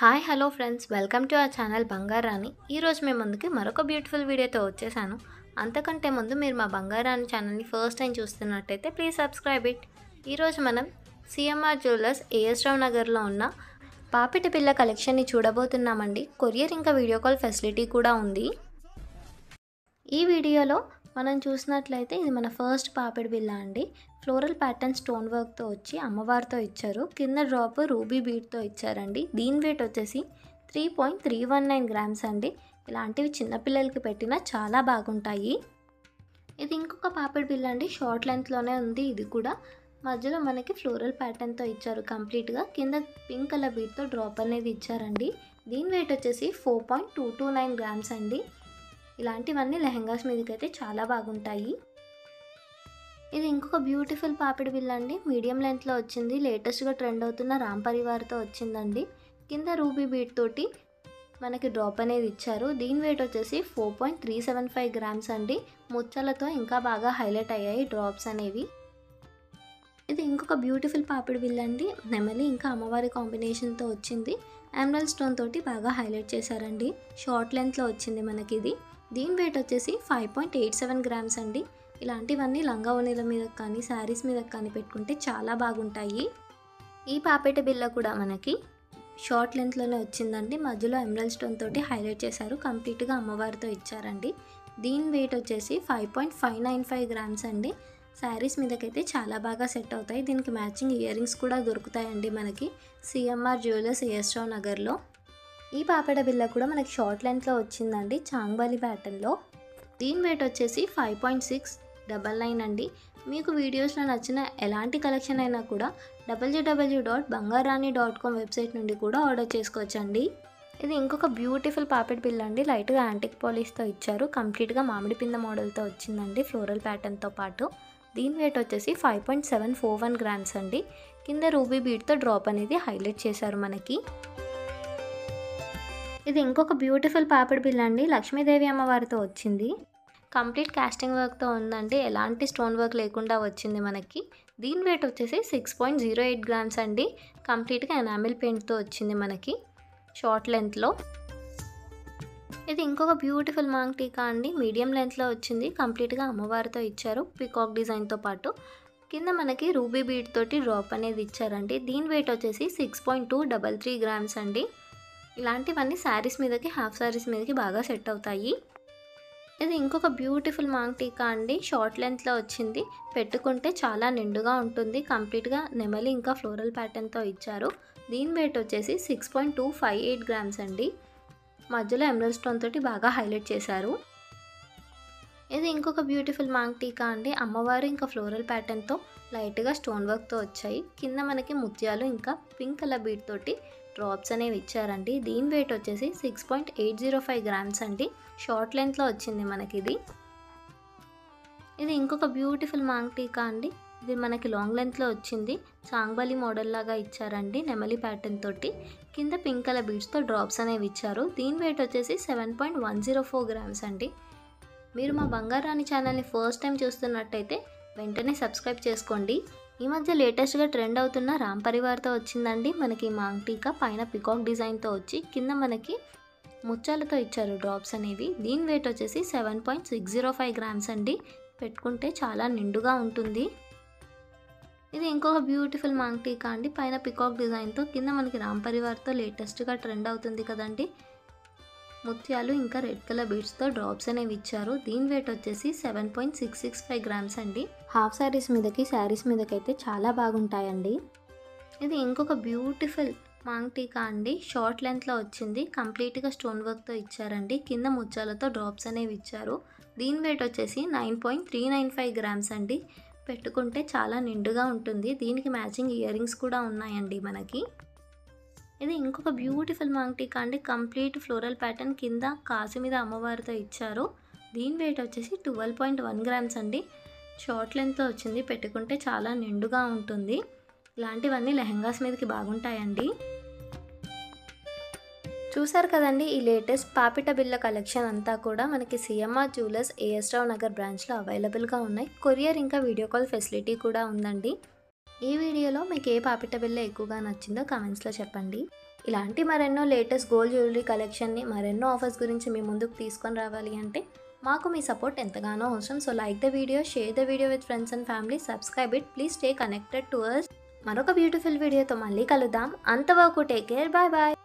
hi hello friends welcome to our channel Bangarani ఈరోజు మేము ముందుకి మరొక బ్యూటిఫుల్ వీడియోతో వచ్చేసాను అంతకంటే ముందు మీరు మా బంగారాని ఛానల్ని ఫస్ట్ టైం చూస్తున్నట్టయితే ప్లీజ్ సబ్స్క్రైబ్ ఇట్ ఈరోజు మనం సిఎంఆర్ జ్యువెలర్స్ ఏఎస్ రావు నగర్లో ఉన్న పాపిటి పిల్ల కలెక్షన్ని చూడబోతున్నామండి కొరియర్ ఇంకా వీడియో కాల్ ఫెసిలిటీ కూడా ఉంది ఈ వీడియోలో మనం చూసినట్లయితే ఇది మన ఫస్ట్ పాపిడి బిల్ల అండి ఫ్లోరల్ ప్యాటర్న్ స్టోన్ వర్క్తో వచ్చి అమ్మవారితో ఇచ్చారు కింద డ్రాప్ రూబీ బీడ్తో ఇచ్చారండి దీని వెయిట్ వచ్చేసి three point three one nine grams అండి ఇలాంటివి చిన్నపిల్లలకి పెట్టినా చాలా బాగుంటాయి ఇది ఇంకొక పాపిడి బిల్ల అండి షార్ట్ లెంత్లోనే ఉంది ఇది కూడా మధ్యలో మనకి ఫ్లోరల్ ప్యాటర్న్తో ఇచ్చారు కంప్లీట్గా కింద పింక్ కలర్ బీడ్తో డ్రాప్ అనేది ఇచ్చారండి దీని వెయిట్ వచ్చేసి four point two two nine grams అండి ఇలాంటివన్నీ లెహంగాస్ మీదకైతే చాలా బాగుంటాయి ఇది ఇంకొక బ్యూటిఫుల్ పాపిడి బిల్ అండి మీడియం లెంత్లో వచ్చింది లేటెస్ట్గా ట్రెండ్ అవుతున్న రామ్ పరివార్తో వచ్చిందండి కింద రూబీ బీట్ తోటి మనకి డ్రాప్ అనేది ఇచ్చారు దీని వెయిట్ వచ్చేసి four point three seven five grams అండి ముచ్చలతో ఇంకా బాగా హైలైట్ అయ్యాయి డ్రాప్స్ అనేవి ఇది ఇంకొక బ్యూటిఫుల్ పాపిడి బిల్ అండి నెమలి ఇంకా అమ్మవారి కాంబినేషన్తో వచ్చింది ఎమరల్ స్టోన్ తోటి బాగా హైలైట్ చేశారండి షార్ట్ లెంత్లో వచ్చింది మనకి ఇది దీని వెయిట్ వచ్చేసి five point eight seven grams అండి ఇలాంటివన్నీ లంగా ఓనీల మీద కానీ శారీస్ మీద కానీ పెట్టుకుంటే చాలా బాగుంటాయి ఈ పాపేట బిల్ల కూడా మనకి షార్ట్ లెంత్లోనే వచ్చిందండి మధ్యలో ఎమరల్ స్టోన్ తోటి హైలైట్ చేశారు కంప్లీట్గా అమ్మవారితో ఇచ్చారండి దీని వెయిట్ వచ్చేసి five point five nine five grams అండి శారీస్ మీదకైతే చాలా బాగా సెట్ అవుతాయి దీనికి మ్యాచింగ్ ఇయర్ రింగ్స్ కూడా దొరుకుతాయండి మనకి సిఎంఆర్ జ్యువెలర్స్ ఏఎస్రావు నగర్లో ఈ పాపడ బిల్ల కూడా మనకి షార్ట్ లెంత్లో వచ్చిందండి చాంగ్బాలి ప్యాటర్న్లో దీని వెయిట్ వచ్చేసి five point six double nine అండి మీకు వీడియోస్లో నచ్చిన ఎలాంటి కలెక్షన్ అయినా కూడా WWW dot Bangarani dot com website నుండి కూడా ఆర్డర్ చేసుకోవచ్చండి ఇది ఇంకొక బ్యూటిఫుల్ పాపెట్ బిల్ అండి లైట్గా యాంటిక్ పాలిష్తో ఇచ్చారు కంప్లీట్గా మామిడి పింద మోడల్తో వచ్చిందండి ఫ్లోరల్ ప్యాటర్న్తో పాటు దీని వెయిట్ వచ్చేసి five point seven four one grams అండి కింద రూబీ బీడ్తో డ్రాప్ అనేది హైలైట్ చేశారు మనకి ఇది ఇంకొక బ్యూటిఫుల్ పాపిడి బిల్ అండి లక్ష్మీదేవి అమ్మవారితో వచ్చింది కంప్లీట్ కాస్టింగ్ వర్క్తో ఉందండి ఎలాంటి స్టోన్ వర్క్ లేకుండా వచ్చింది మనకి దీని వెయిట్ వచ్చేసి six point zero eight grams అండి కంప్లీట్గా ఎనామిల్ పెయింట్తో వచ్చింది మనకి షార్ట్ లెంత్లో ఇది ఇంకొక బ్యూటిఫుల్ మాంగ్ టీకా అండి మీడియం లెంత్లో వచ్చింది కంప్లీట్గా అమ్మవారితో ఇచ్చారు పికాక్ డిజైన్తో పాటు కింద మనకి రూబీ బీడ్ తోటి డ్రాప్ అనేది ఇచ్చారండి దీని వెయిట్ వచ్చేసి six point two double three grams అండి ఇలాంటివన్నీ శారీస్ మీదకి హాఫ్ శారీస్ మీదకి బాగా సెట్ అవుతాయి ఇది ఇంకొక బ్యూటిఫుల్ మాంగ్ టీకా అండి షార్ట్ లెంత్లో వచ్చింది పెట్టుకుంటే చాలా నిండుగా ఉంటుంది కంప్లీట్గా నెమలి ఇంకా ఫ్లోరల్ ప్యాటర్న్తో ఇచ్చారు దీని వెయిట్ వచ్చేసి six point two five eight grams అండి మధ్యలో ఎమరల్ స్టోన్ తోటి బాగా హైలైట్ చేశారు ఇది ఇంకొక బ్యూటిఫుల్ మాంగ్ టీకా అండి అమ్మవారు ఇంకా ఫ్లోరల్ ప్యాటర్న్తో లైట్గా స్టోన్ వర్క్తో వచ్చాయి కింద మనకి ముత్యాలు ఇంకా పింక్ కలర్ బీట్ తోటి డ్రాప్స్ అనేవి ఇచ్చారండి దీని వెయిట్ వచ్చేసి six point eight zero five grams అండి షార్ట్ లెంత్లో వచ్చింది మనకి ఇది ఇది ఇంకొక బ్యూటిఫుల్ మాంగ్ టీకా అండి ఇది మనకి లాంగ్ లెంత్లో వచ్చింది చాంగ్బలి మోడల్ లాగా ఇచ్చారండి నెమలి ప్యాటర్న్ తోటి కింద పింక్ కలర్ బీడ్స్తో డ్రాప్స్ అనేవి ఇచ్చారు దీని వెయిట్ వచ్చేసి seven point one zero four grams అండి మీరు మా బంగారాని ఛానల్ని ఫస్ట్ టైం చూస్తున్నట్టయితే వెంటనే సబ్స్క్రైబ్ చేసుకోండి ఈ మధ్య లేటెస్ట్గా ట్రెండ్ అవుతున్న రామ్ పరివార్తో వచ్చిందండి మనకి మాంగ్ టీకా పైన పికాక్ డిజైన్తో వచ్చి కింద మనకి ముత్యాలతో ఇచ్చారు డ్రాప్స్ అనేవి దీని వెయిట్ వచ్చేసి seven point six zero five grams అండి పెట్టుకుంటే చాలా నిండుగా ఉంటుంది ఇది ఇంకొక బ్యూటిఫుల్ మాంగ్ టీకా అండి పైన పికాక్ డిజైన్తో కింద మనకి రామ్ పరివార్తో లేటెస్ట్గా ట్రెండ్ అవుతుంది కదండి ముత్యాలు ఇంకా రెడ్ కలర్ బీడ్స్తో డ్రాప్స్ అనేవి ఇచ్చారు దీని వెయిట్ వచ్చేసి seven point six six five grams అండి హాఫ్ శారీస్ మీదకి శారీస్ మీదకి అయితే చాలా బాగుంటాయండి ఇది ఇంకొక బ్యూటిఫుల్ మాంగ్ టీకా అండి షార్ట్ లెంత్లో వచ్చింది కంప్లీట్గా స్టోన్ వర్క్తో ఇచ్చారండి కింద ముత్యాలతో డ్రాప్స్ అనేవి ఇచ్చారు దీని వెయిట్ వచ్చేసి nine point three nine five grams అండి పెట్టుకుంటే చాలా నిండుగా ఉంటుంది దీనికి మ్యాచింగ్ ఇయర్ రింగ్స్ కూడా ఉన్నాయండి మనకి ఇది ఇంకొక బ్యూటిఫుల్ మాంగ్ టీకా అండి కంప్లీట్ ఫ్లోరల్ ప్యాటర్న్ కింద కాసు మీద అమ్మవారితో ఇచ్చారు దీని వెయిట్ వచ్చేసి ట్వెల్వ్ పాయింట్ వన్ గ్రామ్స్ అండి షార్ట్ లెంత్తో వచ్చింది పెట్టుకుంటే చాలా నిండుగా ఉంటుంది ఇలాంటివన్నీ లెహంగాస్ మీదకి బాగుంటాయండి చూసారు కదండి ఈ లేటెస్ట్ పాపిట బిల్ల కలెక్షన్ అంతా కూడా మనకి సిఎంఆర్ జ్యువెలర్స్ ఏఎస్ రావు నగర్ బ్రాంచ్లో అవైలబుల్గా ఉన్నాయి కొరియర్ ఇంకా వీడియో కాల్ ఫెసిలిటీ కూడా ఉందండి ఈ వీడియోలో మీకు ఏ పాపిట బిల్ల ఎక్కువగా నచ్చిందో కామెంట్స్లో చెప్పండి ఇలాంటి మరెన్నో లేటెస్ట్ గోల్డ్ జ్యువెలరీ కలెక్షన్ని మరెన్నో ఆఫర్స్ గురించి మీ ముందుకు తీసుకొని రావాలి అంటే మాకు మీ సపోర్ట్ ఎంతగానో అవసరం so like the video share the video with friends and family subscribe it please stay connected to us మరొక బ్యూటిఫుల్ వీడియోతో మళ్ళీ కలుద్దాం అంతవరకు టేక్ కేర్ బాయ్ బాయ్